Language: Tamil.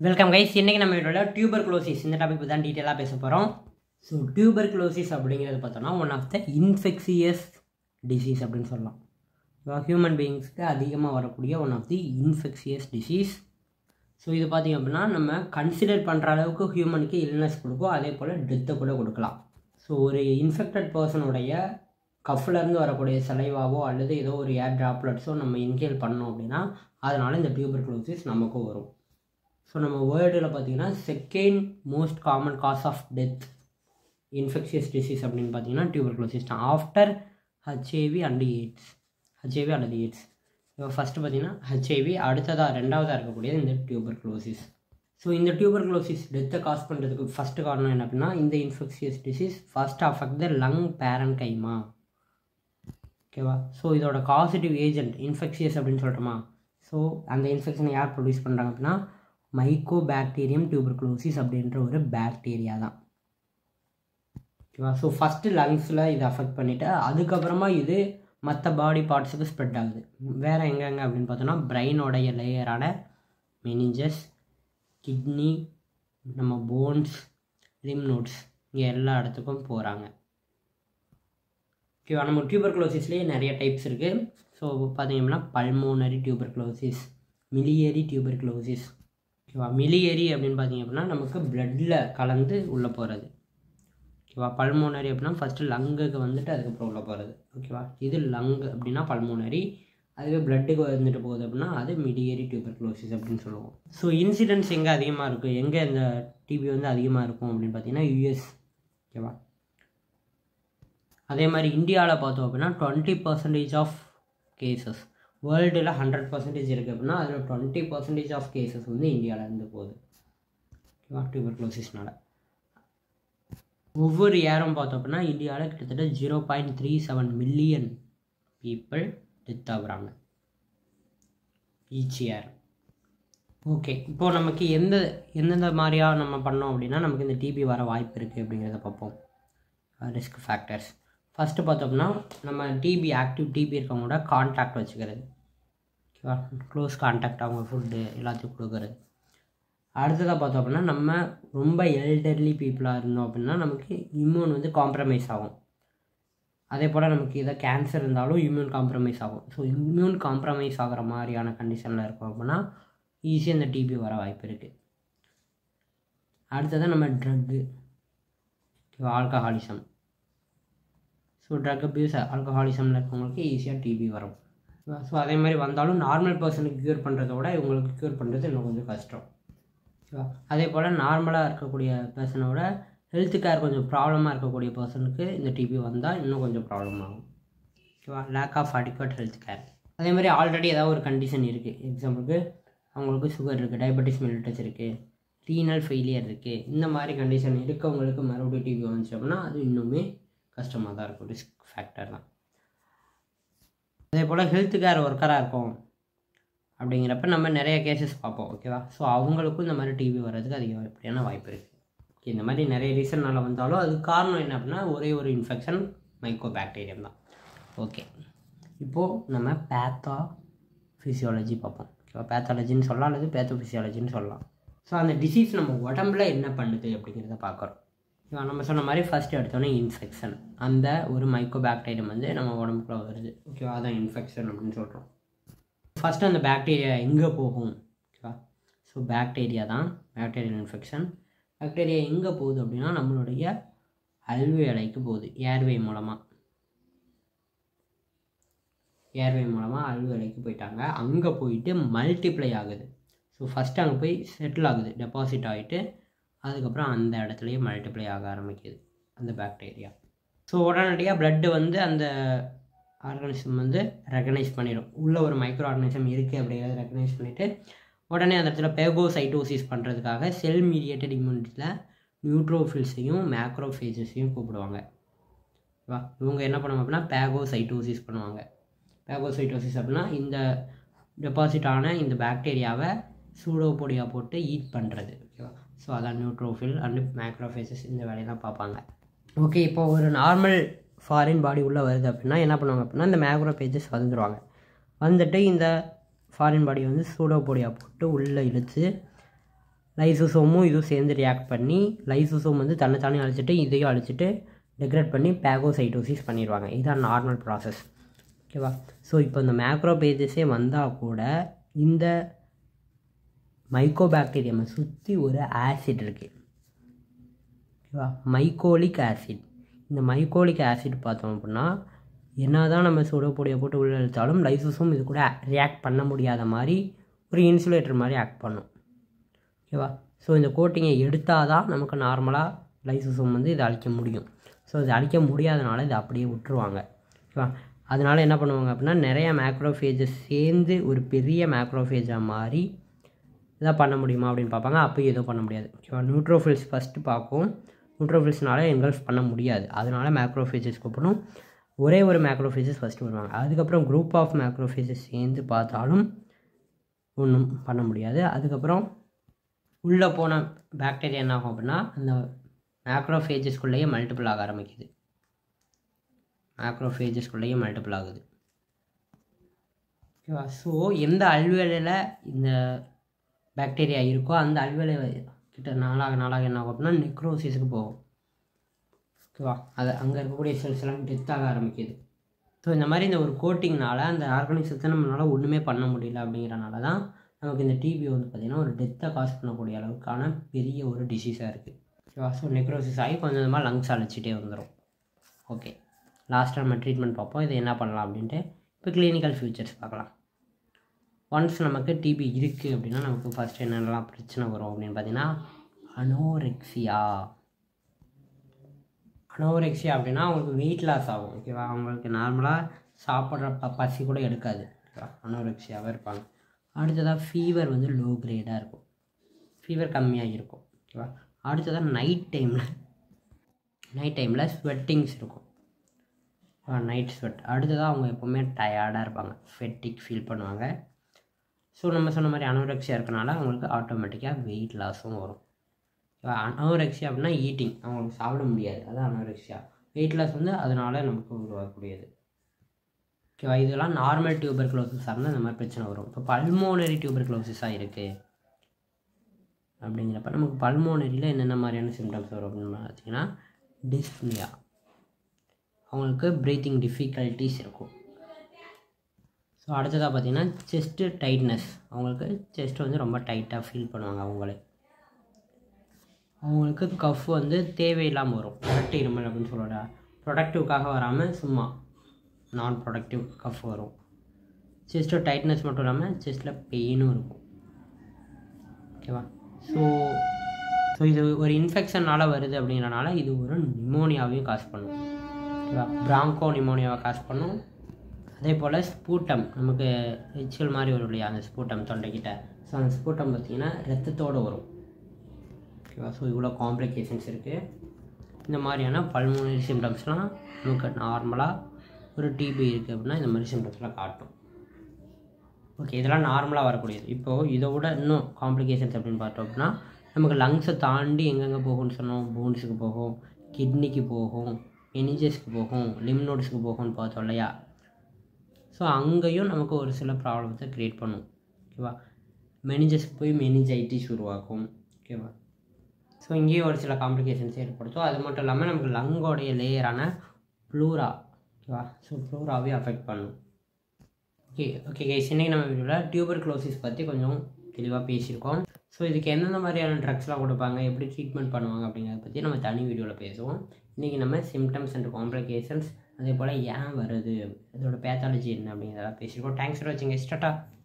வெல்கம் கைஸ் இன்றைக்கி நம்ம வீடியோவில் டியூபர் க்ளோசிஸ் இந்த டாபிக் தான் டீட்டெயிலாக பேச போகிறோம் ஸோ டியூபர் க்ளோசிஸ் அப்படிங்கிறது பார்த்தோன்னா one of the infectious disease அப்படின்னு சொல்லலாம் ஹியூமன் பீயிங்ஸ்க்கு அதிகமாக வரக்கூடிய one of the infectious disease so இது பார்த்திங்க அப்படின்னா நம்ம கன்சிடர் பண்ணுற அளவுக்கு ஹியூமனுக்கு இல்னஸ் கொடுக்கும் அதே போல் டெத்தை கூட கொடுக்கலாம் ஸோ ஒரு இன்ஃபெக்டட் பர்சனுடைய கஃப்லேருந்து வரக்கூடிய சலைவாவோ அல்லது ஏதோ ஒரு ஏர் ட்ராப்லெட்ஸோ நம்ம இன்ஹேல் பண்ணோம் அப்படின்னா அதனால் இந்த டியூபர் க்ளோசிஸ் நமக்கும் வரும் ஸோ நம்ம வேர்ல்டில் பார்த்தீங்கன்னா second most common cause of death infectious disease அப்படின்னு பார்த்தீங்கன்னா டியூபர் க்ளோசிஸ் தான் after HIV and AIDS HIV அல்லது எய்ட்ஸ் இப்போ ஃபஸ்ட்டு பார்த்தீங்கன்னா ஹச்ஐவி அடுத்ததாக ரெண்டாவதாக இருக்கக்கூடியது இந்த டியூபர் க்ளோசிஸ் ஸோ இந்த டியூபர் க்ளோசிஸ் டெத்தை காஸ் பண்ணுறதுக்கு ஃபஸ்ட்டு காரணம் என்ன அப்படின்னா இந்த infectious disease first affect the lung parenchyma ஓகேவா ஸோ இதோட காசிட்டிவ் ஏஜென்ட் இன்ஃபெக்ஷியஸ் அப்படின்னு சொல்லிட்டோமா ஸோ அந்த இன்ஃபெக்ஷனை யார் ப்ரொடியூஸ் பண்ணுறாங்க அப்படின்னா மைக்கோ பாக்டீரியம் டியூபர்குலோசிஸ் அப்படின்ற ஒரு பாக்டீரியா தான் ஓகேவா ஸோ ஃபஸ்ட்டு லங்ஸில் இது அஃபெக்ட் பண்ணிவிட்டு அதுக்கப்புறமா இது மற்ற பாடி பார்ட்ஸுக்கு ஸ்ப்ரெட் ஆகுது வேறு எங்கெங்க அப்படின்னு பார்த்தோன்னா பிரெயினோடைய லேயரான மெனிஞ்சஸ் கிட்னி நம்ம போன்ஸ் ரிம் நோட்ஸ் இங்கே எல்லா இடத்துக்கும் போகிறாங்க ஓகேவா நம்ம டியூபர்குலோசிஸ்லேயே நிறைய டைப்ஸ் இருக்குது ஸோ பார்த்தீங்கன்னா பல்மோனரி டியூபர்குலோசிஸ் மிலியரி டியூபர்குலோசிஸ் ஓகேவா மிலியரி அப்படின்னு பார்த்தீங்க அப்படின்னா நமக்கு பிளட்டில் கலந்து உள்ளே போகிறது ஓகேவா பல்மோனரி அப்படின்னா ஃபஸ்ட்டு லங்குக்கு வந்துட்டு அதுக்கப்புறம் உள்ளே போகிறது ஓகேவா இது லங் அப்படின்னா பல்மோனரி அதுவே பிளட்டுக்கு வந்துட்டு போகுது அப்படின்னா அது மிடியரி டியூபர்குலோசிஸ் அப்படின்னு சொல்லுவோம் ஸோ இன்சிடென்ட்ஸ் எங்கே அதிகமாக இருக்குது எங்கே இந்த டிபி வந்து அதிகமாக இருக்கும் அப்படின்னு பார்த்தீங்கன்னா யூஎஸ் ஓகேவா அதே மாதிரி இந்தியாவில் பார்த்தோம் அப்படின்னா டுவெண்ட்டி பர்சன்டேஜ் ஆஃப் கேசஸ் வேர்ல்டில் ஹண்ட்ரட் பர்சன்டேஜ் இருக்குது அப்படின்னா அதில் டுவெண்ட்டி பர்சன்டேஜ் ஆஃப் கேசஸ் வந்து இந்தியாவில் இருந்து போகுது ஓகேவா டியூபர்குலோசிஸ்னால ஒவ்வொரு இயரும் பார்த்தோம் அப்படின்னா இந்தியாவில் கிட்டத்தட்ட zero point three seven million people death ஆகுறாங்க ஈச் இயர் ஓகே இப்போது நமக்கு எந்த எந்தெந்த மாதிரியாக நம்ம பண்ணோம் அப்படின்னா நமக்கு இந்த டிபி வர வாய்ப்பு இருக்குது அப்படிங்கிறத பார்ப்போம் ரிஸ்க் ஃபேக்டர்ஸ் ஃபஸ்ட்டு பார்த்தோம்னா நம்ம டிபி ஆக்டிவ் டிபி இருக்கவங்களோட கான்டாக்ட் வச்சுக்கிறது ஓகேவா க்ளோஸ் கான்டாக்ட் அவங்க ஃபுட்டு எல்லாத்தையும் கொடுக்குறது அடுத்ததாக பார்த்தோம் அப்படின்னா நம்ம ரொம்ப எல்டர்லி பீப்புளாக இருந்தோம் அப்படின்னா நமக்கு இம்யூன் வந்து காம்ப்ரமைஸ் ஆகும் அதே போல் நமக்கு இதை கேன்சர் இருந்தாலும் இம்யூன் காம்ப்ரமைஸ் ஆகும் ஸோ இம்யூன் காம்ப்ரமைஸ் ஆகிற மாதிரியான கண்டிஷனில் இருக்கோம் அப்படின்னா ஈஸியாக இந்த டிபி வர வாய்ப்பு இருக்குது அடுத்ததாக நம்ம drug alcoholism so drug abuse ஆல்கஹாலிசமில் இருக்கவங்களுக்கு ஈஸியாக டிபி வரும் ஸோ அதே மாதிரி வந்தாலும் நார்மல் பர்சனுக்கு க்யூர் பண்ணுறத விட இவங்களுக்கு க்யூர் பண்ணுறது இன்னும் கொஞ்சம் கஷ்டம் ஓகேவா அதே போல் நார்மலாக இருக்கக்கூடிய பர்சனோட ஹெல்த் கேர் கொஞ்சம் ப்ராப்ளமாக இருக்கக்கூடிய பர்சனுக்கு இந்த டிபி வந்தால் இன்னும் கொஞ்சம் ப்ராப்ளம் ஆகும் ஓகேவா lack of adequate health care அதே மாதிரி ஆல்ரெடி ஏதாவது ஒரு கண்டிஷன் இருக்குது எக்ஸாம்பிளுக்கு அவங்களுக்கு சுகர் இருக்குது டயபெட்டிஸ் மெலிட்டஸ் இருக்குது ரீனல் ஃபெயிலியர் இருக்குது இந்த மாதிரி கண்டிஷன் இருக்கவங்களுக்கு மறுபடியும் டிபி வந்துச்சு அப்படின்னா அது இன்னுமே கஷ்டமாக தான் இருக்கும் ரிஸ்க் ஃபேக்டர் தான் அதே போல் ஹெல்த் கேர் ஒர்க்கராக இருக்கும் அப்படிங்கிறப்ப நம்ம நிறைய கேசஸ் பார்ப்போம் ஓகேவா ஸோ அவங்களுக்கும் இந்த மாதிரி டிவி வர்றதுக்கு அதிகப்படியான வாய்ப்பு இருக்குது ஓகே இந்த மாதிரி நிறைய ரீசன்னால் வந்தாலும் அது காரணம் என்ன அப்படின்னா ஒரே ஒரு இன்ஃபெக்ஷன் மைக்கோ பாக்டீரியம் தான் ஓகே இப்போது நம்ம பேத்தா ஃபிசியாலஜி பார்ப்போம் ஓகேவா பேத்தாலஜின்னு சொல்லலாம் அல்லது பேத்தோ ஃபிசியாலஜின்னு சொல்லலாம் ஸோ அந்த டிசீஸ் நம்ம உடம்புல என்ன பண்ணுது அப்படிங்கிறத பார்க்குறோம் ஓகேவா நம்ம சொன்ன மாதிரி ஃபஸ்ட்டு எடுத்தோன்னே இன்ஃபெக்ஷன் அந்த ஒரு மைக்கோ பாக்டீரியம் வந்து நம்ம உடம்புக்குள்ள வருது ஓகேவா அதான் இன்ஃபெக்ஷன் அப்படின்னு சொல்கிறோம் ஃபஸ்ட்டு அந்த பாக்டீரியா எங்கே போகும் ஓகேவா ஸோ பாக்டீரியா தான் பாக்டீரியல் இன்ஃபெக்ஷன் பாக்டீரியா எங்கே போகுது அப்படின்னா நம்மளுடைய அல்வேலைக்கு போகுது ஏர்வே மூலமாக ஏர்வே மூலமாக அல்வேலைக்கு போயிட்டாங்க அங்கே போயிட்டு மல்டிப்ளை ஆகுது ஸோ ஃபஸ்ட்டு அங்கே போய் செட்டில் ஆகுது டெபாசிட் ஆகிட்டு அதுக்கப்புறம் அந்த இடத்துலையே மல்டிப்ளை ஆக ஆரம்பிக்குது அந்த பாக்டீரியா ஸோ உடனடியாக ப்ளட்டு வந்து அந்த ஆர்கானிசம் வந்து ரெக்கனைஸ் பண்ணிடும் உள்ளே ஒரு மைக்ரோ ஆர்கானிசம் இருக்குது அப்படிங்கிறத ரெக்கனைஸ் பண்ணிவிட்டு உடனே அந்த இடத்துல பேகோசைட்டோசிஸ் பண்ணுறதுக்காக செல் மீடியேட்டட் இம்யூனிட்டியில் நியூட்ரோஃபில்ஸையும் மேக்ரோஃபேஜஸையும் கூப்பிடுவாங்க ஓகேவா இவங்க என்ன பண்ணுவாங்க அப்படின்னா பேகோசைட்டோசிஸ் பண்ணுவாங்க பேகோசைட்டோசிஸ் அப்படின்னா இந்த டெபாசிட் ஆன இந்த பாக்டீரியாவை சூடோபொடியாக போட்டு ஈட் பண்ணுறது ஓகேவா ஸோ அதான் நியூட்ரோஃபில் அண்டு மேக்ரோஃபேசஸ் இந்த வேலையெல்லாம் பார்ப்பாங்க ஓகே இப்போ ஒரு நார்மல் ஃபாரின் பாடி உள்ளே வருது அப்படின்னா என்ன பண்ணுவாங்க அப்படின்னா இந்த மேக்ரோ பேஜஸ் வந்துடுவாங்க வந்துட்டு இந்த ஃபாரின் பாடி வந்து சூடோ பொடியாக போட்டு உள்ளே இழுத்து லைசோசோமும் இதுவும் சேர்ந்து ரியாக்ட் பண்ணி லைசோசோம் வந்து தன்னைத்தானே அழிச்சிட்டு இதையும் அழிச்சிட்டு டெக்ரேட் பண்ணி பேகோசைட்டோசிஸ் பண்ணிடுவாங்க இதுதான் நார்மல் ப்ராசஸ் ஓகேவா ஸோ இப்போ இந்த மேக்ரோ பேஜஸே வந்தால் கூட இந்த மைக்கோபாக்டீரியமை சுற்றி ஒரு ஆசிட் இருக்குது ஓகேவா மைக்கோலிக் ஆசிட் இந்த மைக்கோலிக் ஆசிட் பார்த்தோம் அப்படின்னா என்ன தான் நம்ம சுடப்பொடியை போட்டு உள்ள இழுத்தாலும் லைசோஸும் இது கூட ரியாக்ட் பண்ண முடியாத மாதிரி ஒரு இன்சுலேட்டர் மாதிரி ஆக்ட் பண்ணும் ஓகேவா ஸோ இந்த கோட்டிங்கை எடுத்தால் தான் நமக்கு நார்மலாக லைசோசோம் வந்து இதை அழிக்க முடியும் ஸோ இதை அழிக்க முடியாதனால இதை அப்படியே விட்டுருவாங்க ஓகேவா அதனால் என்ன பண்ணுவாங்க அப்படின்னா நிறைய மேக்ரோஃபேஜஸ் சேர்ந்து ஒரு பெரிய மேக்ரோஃபேஜாக மாறி இதாக பண்ண முடியுமா அப்படின்னு பார்ப்பாங்க அப்போ எதுவும் பண்ண முடியாது ஓகேவா நியூட்ரோஃபில்ஸ் ஃபஸ்ட்டு பார்க்கும் நியூட்ரோஃபில்ஸ்னால எங்கல்ஃப் பண்ண முடியாது அதனால மேக்ரோஃபேஜஸ் கூப்பிடணும் ஒரே ஒரு மேக்ரோஃபேஜஸ் ஃபஸ்ட்டு வருவாங்க அதுக்கப்புறம் குரூப் ஆஃப் மேக்ரோஃபேஜஸ் சேர்ந்து பார்த்தாலும் ஒன்றும் பண்ண முடியாது அதுக்கப்புறம் உள்ளே போன பாக்டீரியா என்ன ஆகும் அப்படின்னா அந்த மேக்ரோஃபேஜஸ்குள்ளேயே மல்டிபிள் ஆக ஆரம்பிக்குது மேக்ரோஃபேஜஸ்குள்ளேயே மல்டிபிள் ஆகுது ஓகேவா ஸோ எந்த அல்வேலையில் இந்த பாக்டீரியா இருக்கோ அந்த அல்வேலை கிட்ட நாளாக நாளாக என்ன ஆகும் அப்படின்னா நெக்ரோசிஸுக்கு போகும் ஓகேவா அது அங்கே இருக்கக்கூடிய செல்ஸ் எல்லாம் டெத் ஆக ஆரம்பிக்குது ஸோ இந்த மாதிரி இந்த ஒரு கோட்டிங்னால அந்த ஆர்கானிசத்தை நம்மளால் ஒன்றுமே பண்ண முடியல அப்படிங்கிறனால தான் நமக்கு இந்த டிபி வந்து பார்த்திங்கன்னா ஒரு டெத்தை காஸ் பண்ணக்கூடிய அளவுக்கான பெரிய ஒரு டிசீஸாக இருக்குது ஓகேவா ஸோ நெக்ரோசிஸ் ஆகி கொஞ்சம் கொஞ்சமாக லங்ஸ் அழைச்சிட்டே வந்துடும் ஓகே லாஸ்ட்டாக நம்ம ட்ரீட்மெண்ட் பார்ப்போம் இதை என்ன பண்ணலாம் அப்படின்ட்டு இப்போ கிளினிக்கல் ஃபியூச்சர்ஸ் பார்க்கலாம் ஒன்ஸ் நமக்கு டிபி இருக்குது அப்படின்னா நமக்கு ஃபஸ்ட் என்னென்னலாம் பிரச்சனை வரும் அப்படின்னு பார்த்தீங்கன்னா அனோரெக்சியா அனோரெக்சியா அப்படின்னா அவங்களுக்கு வெயிட் லாஸ் ஆகும் ஓகேவா அவங்களுக்கு நார்மலாக சாப்பிட்ற ப பசி கூட எடுக்காது ஓகேவா அனோரெக்சியாவே இருப்பாங்க அடுத்ததாக ஃபீவர் வந்து லோ கிரேடாக இருக்கும் ஃபீவர் கம்மியாக இருக்கும் ஓகேவா அடுத்ததாக நைட் டைமில் நைட் டைமில் ஸ்வெட்டிங்ஸ் இருக்கும் நைட் ஸ்வெட் அடுத்ததாக அவங்க எப்போவுமே டயர்டாக இருப்பாங்க ஃபெட்டிக் ஃபீல் பண்ணுவாங்க ஸோ நம்ம சொன்ன மாதிரி அனோரெக்சியா இருக்கனால அவங்களுக்கு ஆட்டோமேட்டிக்காக வெயிட் லாஸும் வரும் அனோரெக்சியா அப்படின்னா ஈட்டிங் அவங்களுக்கு சாப்பிட முடியாது அதான் அனோரெக்சியா வெயிட் லாஸ் வந்து அதனால் நமக்கு உருவாக்கக்கூடியது ஓகேவா இதெல்லாம் நார்மல் டியூபர் க்ளோசிஸாக இருந்தால் இந்த மாதிரி பிரச்சனை வரும் இப்போ பல்மோனரி டியூபர் க்ளோசிஸாக இருக்குது அப்படிங்கிறப்ப நமக்கு பல்மோனரியில் என்னென்ன மாதிரியான சிம்டம்ஸ் வரும் அப்படின்னு பார்த்தீங்கன்னா டிஸ்னியா அவங்களுக்கு ப்ரீத்திங் டிஃபிகல்ட்டிஸ் இருக்கும் ஸோ அடுத்ததாக பார்த்தீங்கன்னா செஸ்ட்டு டைட்னஸ் அவங்களுக்கு செஸ்ட் வந்து ரொம்ப டைட்டாக ஃபீல் பண்ணுவாங்க அவங்களே அவங்களுக்கு கஃப் வந்து தேவையில்லாமல் வரும் கரெக்ட் இருமல் அப்படின்னு சொல்லுவாங்க ப்ரொடக்டிவ்காக வராமல் சும்மா நான் ப்ரொடக்டிவ் கஃப் வரும் செஸ்ட்டு டைட்னஸ் மட்டும் இல்லாமல் செஸ்ட்டில் பெயினும் இருக்கும் ஓகேவா ஸோ ஸோ இது ஒரு இன்ஃபெக்ஷனால் வருது அப்படிங்கிறனால இது ஒரு நிமோனியாவையும் காஸ் பண்ணும் ஓகேவா பிராங்கோ நிமோனியாவை காஸ் பண்ணும் அதே போல் ஸ்பூட்டம் நமக்கு எச்சில் மாதிரி வரும் இல்லையா அந்த ஸ்பூட்டம் தொண்டைக்கிட்ட ஸோ அந்த ஸ்பூட்டம் பார்த்திங்கன்னா ரத்தத்தோடு வரும் ஓகேவா ஸோ இவ்வளோ காம்ப்ளிகேஷன்ஸ் இருக்குது இந்த மாதிரியான பல்மோனரி சிம்டம்ஸ்லாம் நமக்கு நார்மலாக ஒரு டிபி இருக்குது அப்படின்னா இந்த மாதிரி சிம்டம்ஸ்லாம் காட்டும் ஓகே இதெல்லாம் நார்மலாக வரக்கூடியது இப்போது இதை விட இன்னும் காம்ப்ளிகேஷன்ஸ் அப்படின்னு பார்த்தோம் அப்படின்னா நமக்கு லங்ஸை தாண்டி எங்கெங்கே போகும்னு சொன்னோம் போன்ஸுக்கு போகும் கிட்னிக்கு போகும் மெனிஜஸ்க்கு போகும் லிம்னோட்ஸுக்கு போகும்னு பார்த்தோம் இல்லையா ஸோ அங்கேயும் நமக்கு ஒரு சில ப்ராப்ளத்தை க்ரியேட் பண்ணும் ஓகேவா மெனிஜஸ்க்கு போய் மெனிஜைட்டிஸ் உருவாக்கும் ஓகேவா ஸோ இங்கேயும் ஒரு சில காம்ப்ளிகேஷன்ஸ் ஏற்படுத்தும் அது மட்டும் இல்லாமல் நமக்கு லங்கோடைய லேயரான ப்ளூரா ஓகேவா ஸோ ப்ளூராவே அஃபெக்ட் பண்ணும் ஓகே ஓகே கைஸ் இன்றைக்கி நம்ம வீடியோவில் டியூபர் க்ளோசிஸ் பற்றி கொஞ்சம் தெளிவாக பேசியிருக்கோம் ஸோ இதுக்கு எந்தெந்த மாதிரியான ட்ரக்ஸ்லாம் கொடுப்பாங்க எப்படி ட்ரீட்மெண்ட் பண்ணுவாங்க அப்படிங்கிறத பற்றி நம்ம தனி வீடியோவில் பேசுவோம் இன்றைக்கி நம்ம சிம்டம்ஸ் அண்ட் காம்ப்ளிகேஷன்ஸ் அதே போல் ஏன் வருது இதோட பேத்தாலஜி என்ன அப்படிங்கிறதெல்லாம் பேசியிருக்கோம் தேங்க்ஸ் ஃபார் வாட்சிங் ஸ்டாட்டா